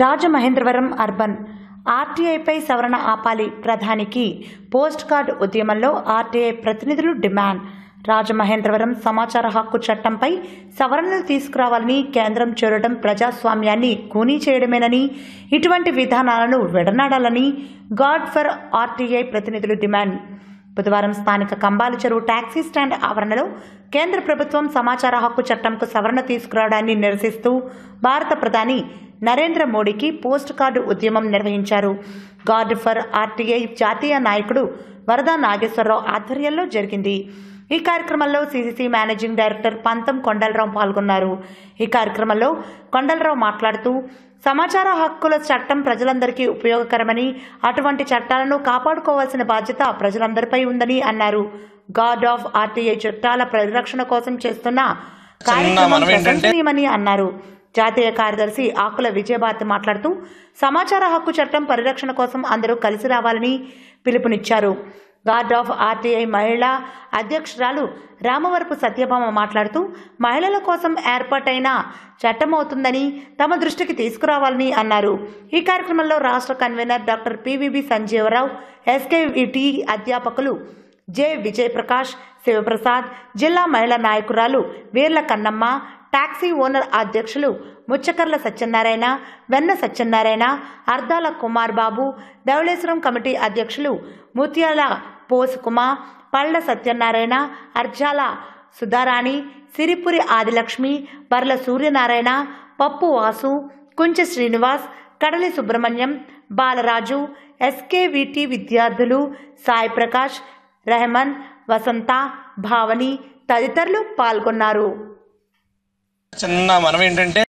Rajamahendravaram urban ఆర్టీఐపై సవరణ ఆపాలి ప్రధానికి పోస్ట్ కార్డ్ ఉద్యమంలో ఆర్టీఐ ప్రతినిధులు డిమాండ్ రాజమహేంద్రవరం సమాచార హక్కు చట్టంపై సవరణలు తీసుకురావాలని కేంద్రం చేరడం ప్రజాస్వామ్యాన్ని కూనీ చేయడమేనని ఇటువంటి విధానాలను విడనాడాలని గాడ్ ఫర్ ఆర్టీఐ ప్రతినిధులు డిమాండ్ బుధవారం స్థానిక కంబాల చెరువు టాక్సీ స్టాండ్ ఆవరణలో కేంద్ర ప్రభుత్వం సమాచార హక్కు చట్టంకు సవరణ తీసుకురావడాన్ని నిరసిస్తూ భారత ప్రధాని నరేంద్ర మోడీకి పోస్ట్ కార్డు ఉద్యమం నిర్వహించారు గార్డ్ ఫర్ ఆర్టీఐ జాతీయ నాయకుడు వరదా నాగేశ్వరరావు ఆధ్వర్యంలో జరిగింది ఈ కార్యక్రమంలో సీసీసీ మేనేజింగ్ డైరెక్టర్ పంతం కొండలరావు పాల్గొన్నారు ఈ కార్యక్రమంలో కొండలరావు మాట్లాడుతూ సమాచార హక్కుల చట్టం ప్రజలందరికీ ఉపయోగకరమని అటువంటి చట్టాలను కాపాడుకోవాల్సిన బాధ్యత ప్రజలందరిపై ఉందని అన్నారు గార్డ్ ఆఫ్ ఆర్టీఐ చట్టాల పరిరక్షణ కోసం చేస్తున్న కార్యక్రమం మనం ఏంటంటే- ప్రశంసనీయమని అన్నారు జాతీయ కార్యదర్శి ఆకుల విజయభారతి మాట్లాడుతూ సమాచార హక్కు చట్టం పరిరక్షణ కోసం అందరూ కలిసి రావాలని పిలుపునిచ్చారు గార్డ్ ఆఫ్ ఆర్టీఐ మహిళా అధ్యక్షురాలు రామవరపు సత్యభామ మాట్లాడుతూ మహిళల కోసం ఏర్పాటైన చట్టం అవుతుందని తమ దృష్టికి తీసుకురావాలని అన్నారు ఈ కార్యక్రమంలో రాష్ట్ర convener doctor PVB Sanjeevarao SKVT అధ్యాపకులు జె విజయప్రకాష్ శివప్రసాద్ జిల్లా మహిళా నాయకురాలు వీర్ల కన్నమ్మ టాక్సీ ఓనర్ అధ్యక్షులు ముచ్చకర్ల సత్యనారాయణ వెన్న సత్యనారాయణ అర్ధాల కుమార్ బాబు ధవళేశ్వరం కమిటీ అధ్యక్షులు ముత్యాల పోసుకుమ పళ్ళ సత్యనారాయణ అర్జాల సుధారాణి సిరిపురి ఆదిలక్ష్మి బర్ల సూర్యనారాయణ పప్పు వాసు కుంచె శ్రీనివాస్ కడలి సుబ్రహ్మణ్యం బాలరాజు ఎస్కేవిటి విద్యార్థులు సాయి ప్రకాష్ రెహమాన్ వసంత భావని తదితరులు పాల్గొన్నారు చిన్న మనం ఏంటంటే